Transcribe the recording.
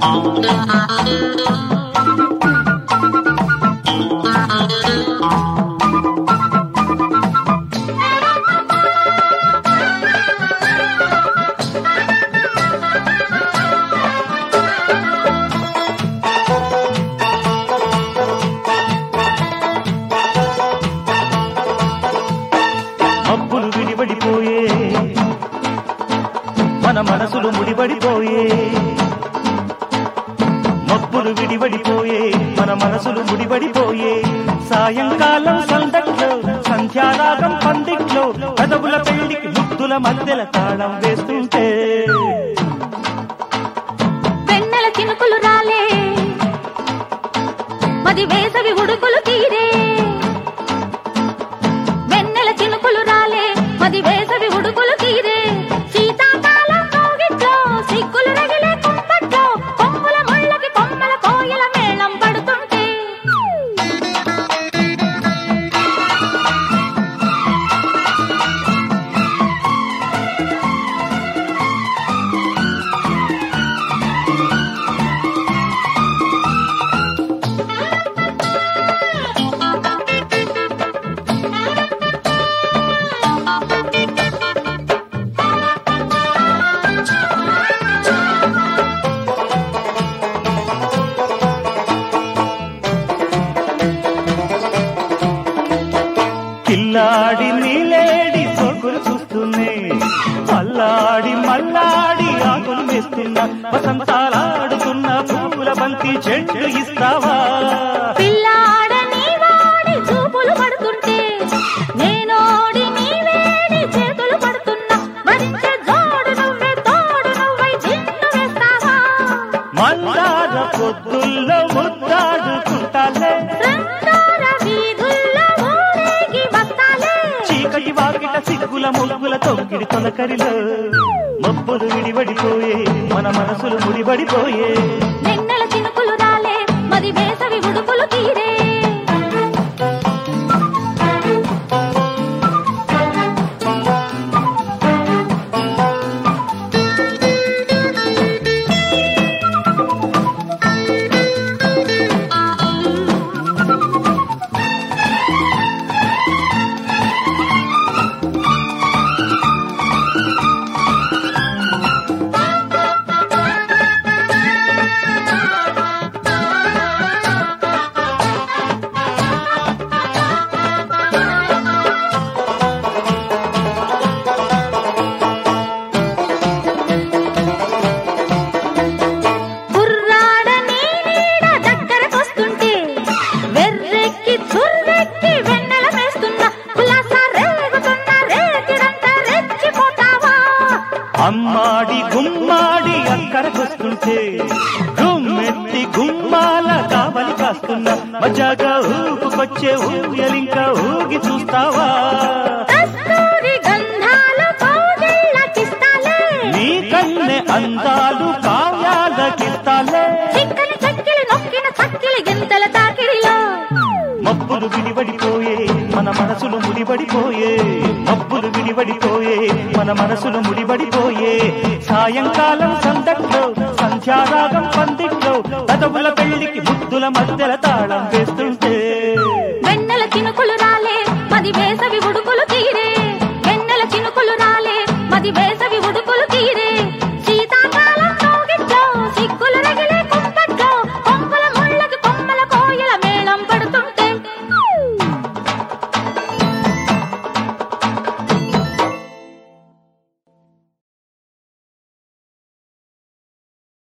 మబ్బులు విడిపడిపోయే మన మనసులు ముడిపడిపోయే మబ్బులు విడిపడిపోయే మన మనసులు ముడిపడిపోయే సాయంకాలం సందట్లో సంధ్యారాగం పందిట్లో కదవుల పెళ్లికి ముద్దుల మధ్యల తాళం వేస్తుంటే వెన్నెల చినుకులు రాలే మది వేసవి ఉడుకులు తీరే వెన్నెల చినుకులు రాలే మది వేసవి ఉడుకులు తీరే శీతాకాలం కోగిట్లో సిగ్గులు రగిలే కుంపట్లో కొమ్ముల ముళ్ళకి కొమ్మల కోయల మేళం పడుతుంటే కిల్లాడి నీలేడి సోకులు చూస్తూనే అల్లాడి మల్లాడి ఆకులు వేస్తున్నా వసంతాలాడుతున్న పూల బంతి చెట్టు ఇస్తావా పిల్లాడ నీ వాడి చూపులు పడుతుంటే నేనోడి నీ వేడి చేతులు పడుతున్నా వరించే జోడు నువ్వే తోడు నువ్వై జిన్ను వేస్తావా మల్లార పొద్దుల్లో ముద్దాడుకుంటాలే శృంగార వీధుల్లో ఊరేగి వస్తాలే చీకటి వాకిట సిగ్గుల ముగ్గుల తొక్కిడి తొలకరిలో మబ్బులు విడివడిపోయే మన మనసులు ముడిపడిపోయే వెన్నెల చినుకులు రాలే మది వేసవి ఉడుకులు తీరే బుర్రాడ నీ నీడ దగ్గరకొస్తుంటే వెర్రెక్కి చుర్రెక్కి వెన్నెల మేస్తున్నా కులాస రేగుతున్న రేతిరంతా రెచ్చిపోతావా అమ్మాడి గుమ్మాడి అక్కరకొస్తుంటే గుమ్మెత్తి గుమ్మాల కావలి కాస్తున్నా మజాగా ఊపుకొచ్చే ఊయలింకా ఊగి చూస్తావా కస్తూరి గంధాలు కౌగిళ్ళకిస్తాలే నీ కన్నె అందాలు కావ్యాలకిస్తాలే చిక్కని చక్కిలి నొక్కిన చక్కిలి గింతల తాకిడిలో మబ్బులు విడివడిపోయే మన మనసులు ముడిపడిపోయే మబ్బులు విడివడిపోయే మన మనసులు ముడిపడిపోయే సాయంకాలం సందట్లో సంధ్యారాగం పందిట్లో పదవుల పెళ్లికి ముద్దుల మధ్యల తాళం వేస్తుంటే వెన్నెల చినుకులు రాలే మది వేసవి ఉడుకు